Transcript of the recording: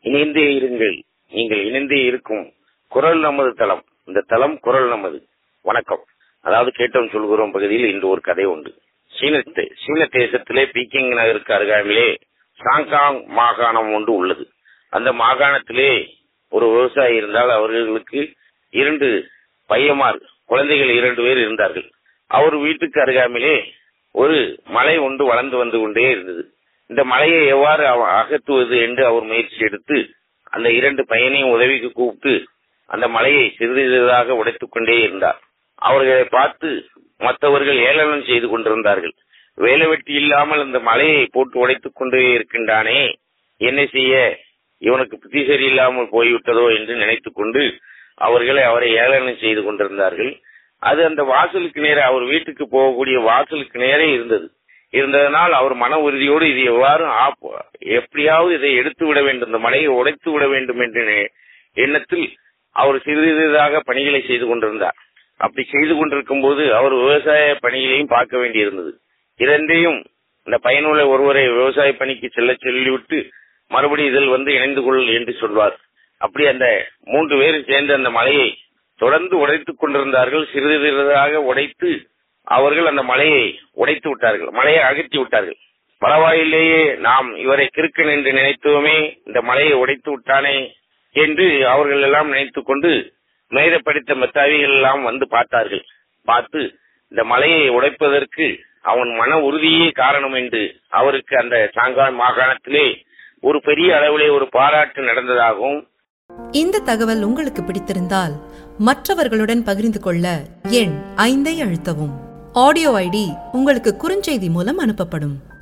இணைந்தே இருங்கள் நீங்கள் இணைந்தே இருக்கும் குரல் நமது தளம் இந்த தளம் குரல் நமது வணக்கம் அதாவது கேட்டோம் சொல்கிறோம் பகுதியில் இன்று ஒரு கதை உண்டு சீன தே- சீன தேசத்திலே பீக்கிங் நகருக்கு அருகாமையிலே சாங்காங் மாகாணம் ஒன்று உள்ளது அந்த மாகாணத்திலே ஒரு விவசாயி இருந்தால் அவர்களுக்கு இரண்டு பையமார் குழந்தைகள் இரண்டு பேர் இருந்தார்கள் அவர் வீட்டுக்கு அருகாமையிலே ஒரு மலை ஒன்று வளர்ந்து வந்து கொண்டே இருந்தது இந்த மலையை எவ்வாறு அவ- அகற்றுவது என்று அவர் முயற்சி எடுத்து அந்த இரண்டு பையனையும் உதவிக்கு கூப்பிட்டு அந்த மலையை சிறிது சிறிதாக உடைத்துக் கொண்டே இருந்தார் அவர்களை பார்த்து மற்றவர்கள் ஏளனம் செய்து கொண்டிருந்தார்கள் வேலை வெட்டி இல்லாமல் இந்த மலையை போட்டு உடைத்துக் கொண்டே இருக்கின்றானே என்ன செய்ய இவனுக்கு புத்தி சரியில்லாமல் போய்விட்டதோ என்று நினைத்துக் கொண்டு அவர்களை அவரை ஏளனம் செய்து கொண்டிருந்தார்கள் அது அந்த வாசலுக்கு நேரே அவர் வீட்டுக்கு போகக்கூடிய வாசலுக்கு நேரே இருந்தது இருந்ததனால் அவர் மன உறுதியோடு இது எவ்வாறு ஆப்- எப்படியாவது இதை எடுத்து விட வேண்டும் இந்த மலையை உடைத்து விட வேண்டும் என்ற எண்ண- எண்ணத்தில் அவர் சிறிது சிறிதாக பணிகளை செய்து கொண்டிருந்தார் அப்படி செய்து கொண்டிருக்கும் போது அவர் விவசாய பணிகளையும் பார்க்க வேண்டியிருந்தது இரண்டையும் இந்த பயனுள்ள ஒருவரை விவசாய பணிக்கு செல்ல சொல்லிவிட்டு மறுபடி இதில் வந்து இணைந்து கொள் என்று சொல்வார் அப்படி அந்த மூன்று பேரும் சேர்ந்து அந்த மலையை தொடர்ந்து உடைத்துக் கொண்டிருந்தார்கள் சிறிது சிறிதாக உடைத்து அவர்கள் அந்த மலையை உடைத்து விட்டார்கள் மலையை அகற்றி விட்டார்கள் பரவாயில்லையே நாம் இவரை கிறுக்கன் என்று நினைத்தோமே இந்த மலையை உடைத்து விட்டானே என்று அவர்கள் எல்லாம் நினைத்துக் கொண்டு மேத படித்த மெத்தாவிகள் எல்லாம் வந்து பார்த்தார்கள் பார்த்து இந்த மலையை உடைப்பதற்கு அவன் மன உறுதியே காரணம் என்று அவருக்கு அந்த சாங்கான் மாகாணத்திலே ஒரு பெரிய அளவிலே ஒரு பாராட்டு நடந்ததாகவும் இந்த தகவல் உங்களுக்கு பிடித்திருந்தால் மற்றவர்களுடன் பகிர்ந்து கொள்ள எண் ஐந்தை அழுத்தவும் ஆடியோ ஐடி உங்களுக்கு குறுஞ்செய்தி மூலம் அனுப்பப்படும்